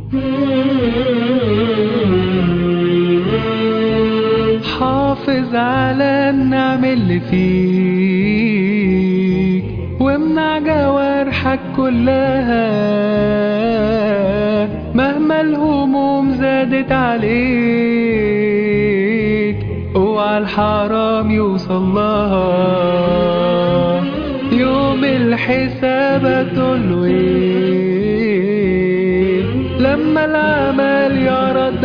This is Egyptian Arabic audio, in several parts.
حافظ على النعم اللي فيك وامنع جوارحك كلها مهما الهموم زادت عليك اوعى الحرام يوصل لها يوم الحساب هتقوله ايه لما العمل يرد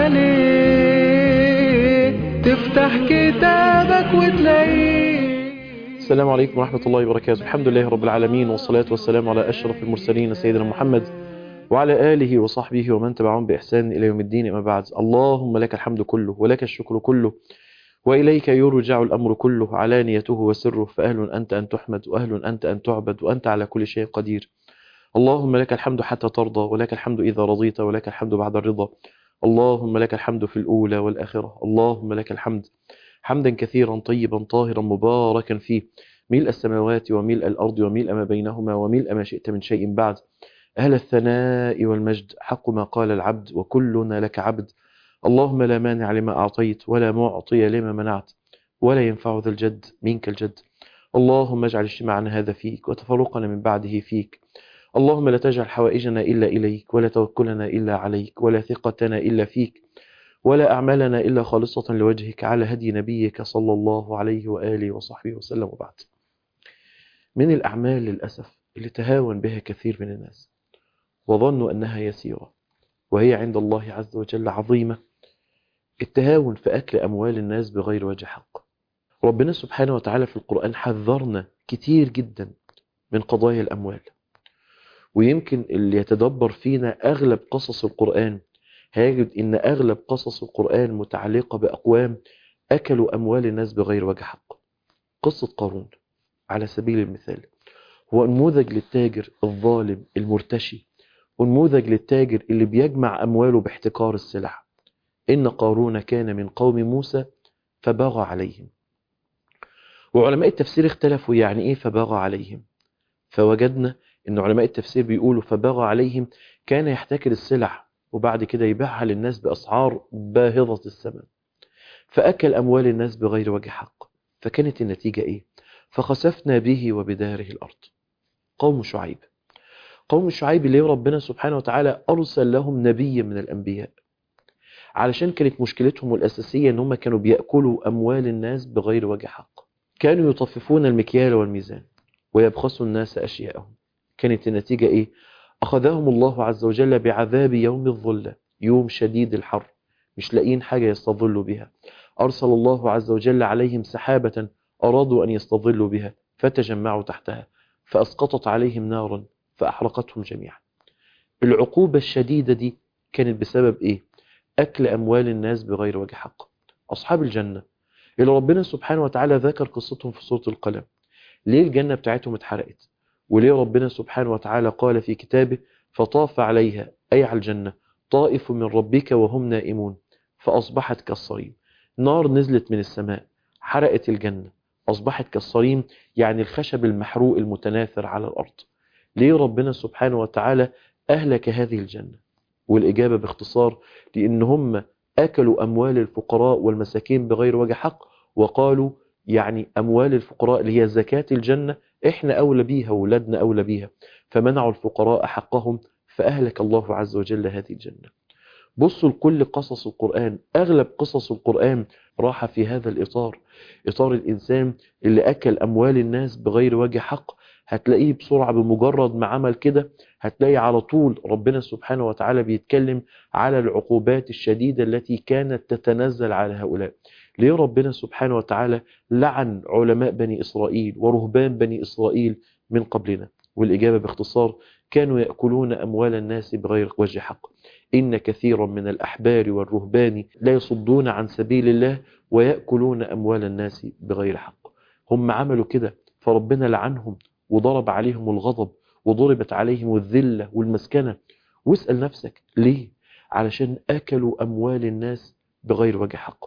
عليك تفتح كتابك وتلاقيه السلام عليكم ورحمة الله وبركاته الحمد لله رب العالمين والصلاة والسلام على أشرف المرسلين سيدنا محمد وعلى آله وصحبه ومن تبعهم بإحسان إلى يوم الدين أما بعد اللهم لك الحمد كله ولك الشكر كله وإليك يرجع الأمر كله علانيته وسره فأهل أنت أن تحمد وأهل أنت أن تعبد وأنت على كل شيء قدير اللهم لك الحمد حتى ترضى ولك الحمد إذا رضيت ولك الحمد بعد الرضا اللهم لك الحمد في الأولى والآخرة اللهم لك الحمد حمدا كثيرا طيبا طاهرا مباركا فيه ملء السماوات وملء الأرض وملء ما بينهما وملء ما شئت من شيء بعد أهل الثناء والمجد حق ما قال العبد وكلنا لك عبد اللهم لا مانع لما أعطيت ولا معطي لما منعت ولا ينفع ذا الجد منك الجد اللهم اجعل اجتماعنا هذا فيك وتفرقنا من بعده فيك اللهم لا تجعل حوائجنا إلا إليك ولا توكلنا إلا عليك ولا ثقتنا إلا فيك ولا أعمالنا إلا خالصة لوجهك على هدي نبيك صلى الله عليه وآله وصحبه وسلم وبعد من الأعمال للأسف اللي تهاون بها كثير من الناس وظنوا أنها يسيرة وهي عند الله عز وجل عظيمة التهاون في أكل أموال الناس بغير وجه حق ربنا سبحانه وتعالى في القرآن حذرنا كتير جدا من قضايا الأموال ويمكن اللي يتدبر فينا أغلب قصص القرآن هيجد إن أغلب قصص القرآن متعلقة بأقوام أكلوا أموال الناس بغير وجه حق قصة قارون على سبيل المثال هو نموذج للتاجر الظالم المرتشي ونموذج للتاجر اللي بيجمع أمواله باحتكار السلع إن قارون كان من قوم موسى فبغى عليهم وعلماء التفسير اختلفوا يعني إيه فبغى عليهم فوجدنا إن علماء التفسير بيقولوا فبغى عليهم كان يحتكر السلع وبعد كده يبيعها للناس بأسعار باهظة الثمن فأكل أموال الناس بغير وجه حق فكانت النتيجة إيه فخسفنا به وبداره الأرض قوم شعيب قوم شعيب اللي ربنا سبحانه وتعالى أرسل لهم نبي من الأنبياء علشان كانت مشكلتهم الأساسية أن هم كانوا بيأكلوا أموال الناس بغير وجه حق كانوا يطففون المكيال والميزان ويبخسوا الناس أشياءهم كانت النتيجة إيه أخذهم الله عز وجل بعذاب يوم الظلة يوم شديد الحر مش لاقيين حاجة يستظلوا بها أرسل الله عز وجل عليهم سحابة أرادوا أن يستظلوا بها فتجمعوا تحتها فأسقطت عليهم نارا فأحرقتهم جميعا العقوبة الشديدة دي كانت بسبب إيه؟ أكل أموال الناس بغير وجه حق أصحاب الجنة اللي ربنا سبحانه وتعالى ذكر قصتهم في سورة القلم ليه الجنة بتاعتهم اتحرقت وليه ربنا سبحانه وتعالى قال في كتابه فطاف عليها أي على الجنة طائف من ربك وهم نائمون فأصبحت كالصريم نار نزلت من السماء حرقت الجنة أصبحت كالصريم يعني الخشب المحروق المتناثر على الأرض ليه ربنا سبحانه وتعالى أهلك هذه الجنة والإجابة باختصار لأن هم أكلوا أموال الفقراء والمساكين بغير وجه حق وقالوا يعني أموال الفقراء اللي هي زكاة الجنة إحنا أولى بيها وولادنا أولى بيها فمنعوا الفقراء حقهم فأهلك الله عز وجل هذه الجنة بصوا لكل قصص القرآن أغلب قصص القرآن راح في هذا الإطار إطار الإنسان اللي أكل أموال الناس بغير وجه حق هتلاقيه بسرعة بمجرد ما عمل كده هتلاقي على طول ربنا سبحانه وتعالى بيتكلم على العقوبات الشديدة التي كانت تتنزل على هؤلاء ليه ربنا سبحانه وتعالى لعن علماء بني إسرائيل ورهبان بني إسرائيل من قبلنا والإجابة باختصار كانوا يأكلون أموال الناس بغير وجه حق إن كثيرا من الأحبار والرهبان لا يصدون عن سبيل الله ويأكلون أموال الناس بغير حق هم عملوا كده فربنا لعنهم وضرب عليهم الغضب وضربت عليهم الذلة والمسكنة واسأل نفسك ليه علشان أكلوا أموال الناس بغير وجه حق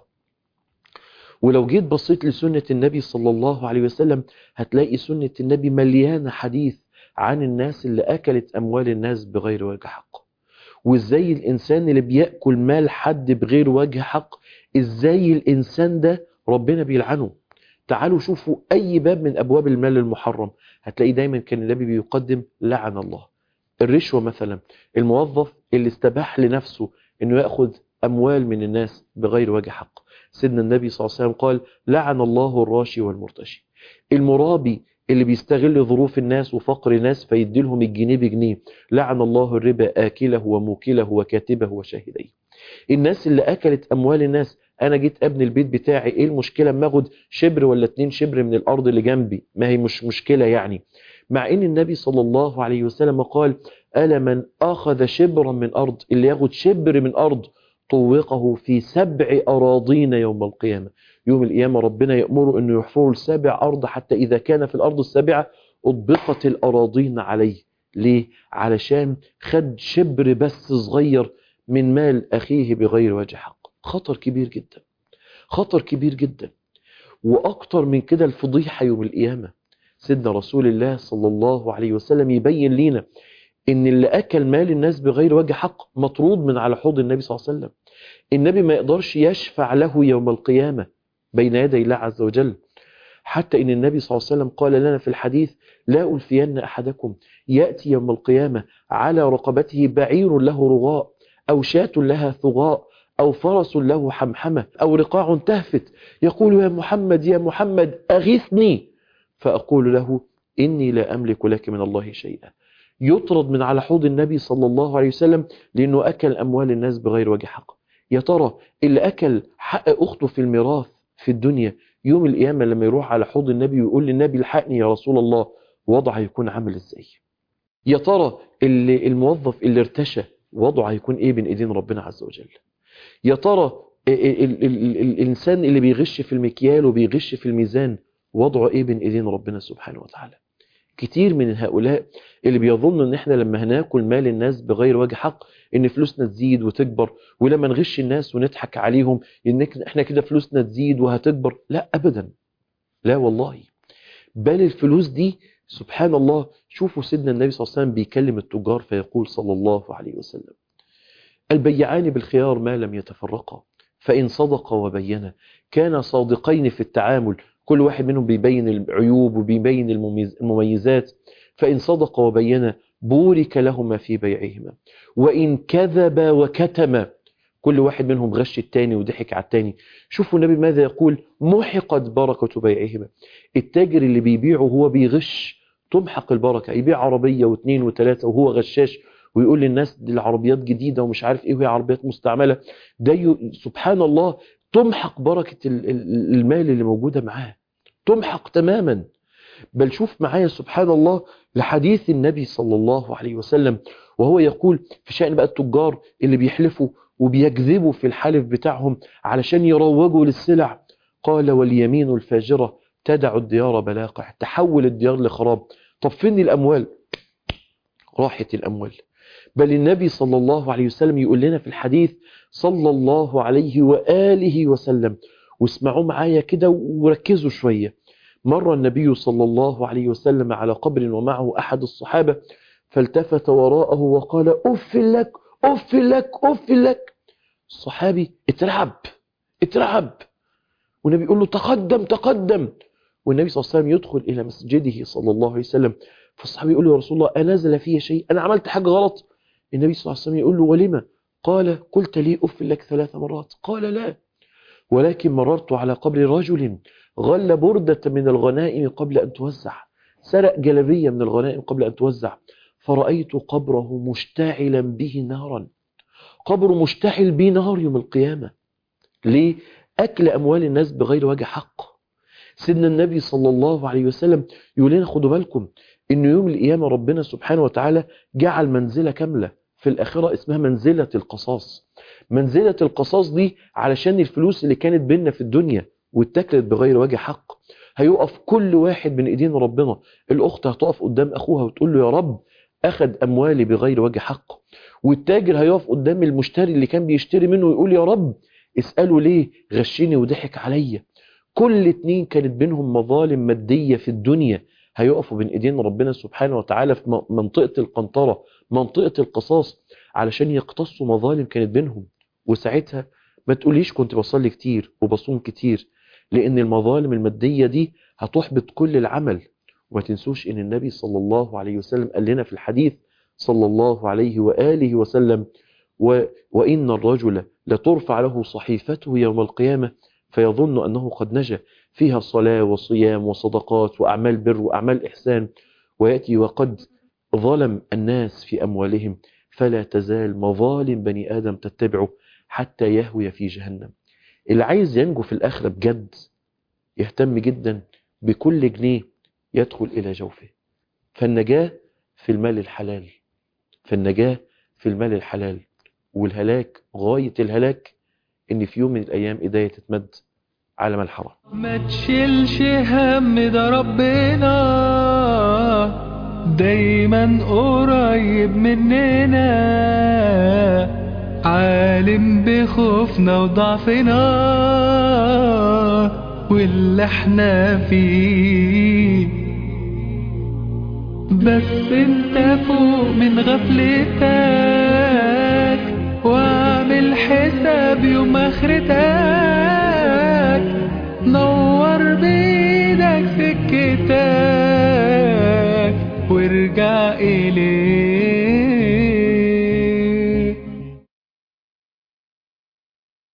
ولو جيت بصيت لسنة النبي صلى الله عليه وسلم هتلاقي سنة النبي مليانة حديث عن الناس اللي أكلت أموال الناس بغير وجه حق وازاي الانسان اللي بيأكل مال حد بغير وجه حق ازاي الانسان ده ربنا بيلعنه تعالوا شوفوا اي باب من ابواب المال المحرم هتلاقي دايما كان النبي بيقدم لعن الله الرشوة مثلا الموظف اللي استباح لنفسه انه يأخذ اموال من الناس بغير وجه حق سيدنا النبي صلى الله عليه وسلم قال لعن الله الراشي والمرتشي المرابي اللي بيستغل ظروف الناس وفقر الناس فيدي لهم الجنيه بجنيه لعن الله الربا آكله وموكله وكاتبه وشاهديه الناس اللي أكلت أموال الناس أنا جيت أبني البيت بتاعي إيه المشكلة اما اخد شبر ولا اتنين شبر من الأرض اللي جنبي ما هي مش مشكلة يعني مع ان النبي صلى الله عليه وسلم قال ألا من أخذ شبرا من أرض اللي ياخد شبر من أرض طوقه في سبع أراضين يوم القيامة يوم القيامة ربنا يأمره أنه يحفروا السابع أرض حتى إذا كان في الأرض السابعة أطبقت الأراضين عليه ليه؟ علشان خد شبر بس صغير من مال أخيه بغير وجه حق خطر كبير جدا خطر كبير جدا وأكتر من كده الفضيحة يوم القيامة سيدنا رسول الله صلى الله عليه وسلم يبين لنا ان اللي اكل مال الناس بغير وجه حق مطرود من على حوض النبي صلى الله عليه وسلم النبي ما يقدرش يشفع له يوم القيامة بين يدي الله عز وجل حتى ان النبي صلى الله عليه وسلم قال لنا في الحديث لا ألفين أحدكم يأتي يوم القيامة على رقبته بعير له رغاء أو شاة لها ثغاء أو فرس له حمحمة أو رقاع تهفت يقول يا محمد يا محمد أغثني فأقول له إني لا أملك لك من الله شيئا يطرد من على حوض النبي صلى الله عليه وسلم لأنه أكل أموال الناس بغير وجه حق يا ترى اللي أكل حق أخته في الميراث في الدنيا يوم القيامة لما يروح على حوض النبي ويقول للنبي الحقني يا رسول الله وضعه هيكون عامل ازاي يا ترى اللي الموظف اللي ارتشى وضعه هيكون ايه بين ايدين ربنا عز وجل يا ترى ال ال ال الانسان اللي بيغش في المكيال وبيغش في الميزان وضعه ايه بين ايدين ربنا سبحانه وتعالى كتير من هؤلاء اللي بيظنوا ان احنا لما هناكل مال الناس بغير وجه حق ان فلوسنا تزيد وتكبر ولما نغش الناس ونضحك عليهم ان احنا كده فلوسنا تزيد وهتكبر لا ابدا لا والله بل الفلوس دي سبحان الله شوفوا سيدنا النبي صلى الله عليه وسلم بيكلم التجار فيقول صلى الله عليه وسلم البيعان بالخيار ما لم يتفرقا فإن صدقا وبينا كان صادقين في التعامل كل واحد منهم بيبين العيوب وبيبين المميزات فإن صدق وبين بورك لهما في بيعهما وإن كذب وكتم كل واحد منهم غش التاني وضحك على التاني شوفوا النبي ماذا يقول محقت بركة بيعهما التاجر اللي بيبيعه هو بيغش تمحق البركة يبيع عربية واثنين وثلاثة وهو غشاش ويقول للناس دي العربيات جديدة ومش عارف ايه وهي عربيات مستعملة ده ي... سبحان الله تمحق بركة المال اللي موجودة معاه تمحق تماما بل شوف معايا سبحان الله لحديث النبي صلى الله عليه وسلم وهو يقول في شأن بقى التجار اللي بيحلفوا وبيكذبوا في الحلف بتاعهم علشان يروجوا للسلع قال واليمين الفاجرة تدع الديار بلاقع تحول الديار لخراب طب فين الأموال راحت الأموال بل النبي صلى الله عليه وسلم يقول لنا في الحديث صلى الله عليه وآله وسلم واسمعوا معايا كده وركزوا شوية مر النبي صلى الله عليه وسلم على قبر ومعه أحد الصحابة فالتفت وراءه وقال أف لك أف لك أف لك الصحابي اترعب اترعب والنبي يقول له تقدم تقدم والنبي صلى الله عليه وسلم يدخل إلى مسجده صلى الله عليه وسلم فالصحابي يقول له يا رسول الله أنزل في شيء أنا عملت حاجة غلط النبي صلى الله عليه وسلم يقول له ولما قال قلت لي أف لك ثلاث مرات قال لا ولكن مررت على قبر رجل غل بردة من الغنائم قبل أن توزع سرق جلبية من الغنائم قبل أن توزع فرأيت قبره مشتعلا به نارا قبر مشتعل به نار يوم القيامة ليه؟ أكل أموال الناس بغير وجه حق سيدنا النبي صلى الله عليه وسلم يقول لنا خدوا بالكم إن يوم القيامة ربنا سبحانه وتعالى جعل منزلة كاملة في الآخرة اسمها منزلة القصاص منزلة القصاص دي علشان الفلوس اللي كانت بيننا في الدنيا واتكلت بغير وجه حق هيقف كل واحد من ايدين ربنا الاخت هتقف قدام اخوها وتقول له يا رب اخد اموالي بغير وجه حق والتاجر هيقف قدام المشتري اللي كان بيشتري منه ويقول يا رب اسأله ليه غشني وضحك عليا كل اتنين كانت بينهم مظالم مادية في الدنيا هيقفوا بين ايدين ربنا سبحانه وتعالى في منطقة القنطرة منطقة القصاص علشان يقتصوا مظالم كانت بينهم وساعتها ما تقوليش كنت بصلي كتير وبصوم كتير لأن المظالم المادية دي هتحبط كل العمل وما تنسوش ان النبي صلى الله عليه وسلم قال لنا في الحديث صلى الله عليه وآله وسلم و وإن الرجل لترفع له صحيفته يوم القيامة فيظن أنه قد نجا فيها صلاة وصيام وصدقات وأعمال بر وأعمال إحسان ويأتي وقد ظلم الناس في أموالهم فلا تزال مظالم بني آدم تتبعه حتى يهوي في جهنم اللي عايز ينجو في الآخرة بجد يهتم جدا بكل جنيه يدخل إلى جوفه فالنجاة في المال الحلال فالنجاة في المال الحلال والهلاك غاية الهلاك إن في يوم من الأيام إيديا تتمد على مال حرام ما تشيلش هم ده ربنا دايما قريب مننا عالم بخوفنا وضعفنا واللي احنا فيه بس انت فوق من غفلتك واعمل حساب يوم اخرتك نور بيدك سكتك وارجع اليه